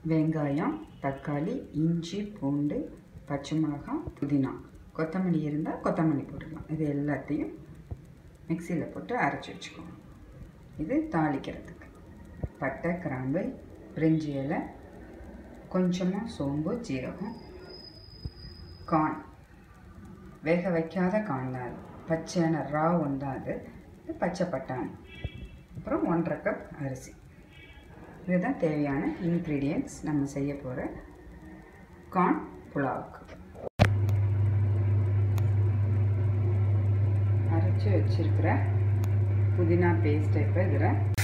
வெங்காயம் தக்காளி இஞ்சி பூண்டு பச்சை மிளகாய் புதினா கொத்தமல்லி இருந்தால் கொத்தமல்லி போட்டுக்கலாம் இது எல்லாத்தையும் மிக்சியில் போட்டு அரைச்சி வச்சுக்கோங்க இது தாளிக்கிறதுக்கு பட்டை கிராம்பு பிரிஞ்சி இலை கொஞ்சமாக சோம்பு ஜீரகம் கார்ன் வேக வைக்காத கார்ன் தான் அது பச்சையான ரா ஒன்று தான் அது இது பச்சை பட்டாணி அப்புறம் ஒன்றரை கப் அரிசி இதுதான் தேவையான இன்க்ரீடியன்ட்ஸ் நம்ம செய்ய போகிற கார்ன் புலாவுக்கு அரைச்சி வச்சிருக்கிற புதினா பேஸ்ட்டை இப்போ இதில்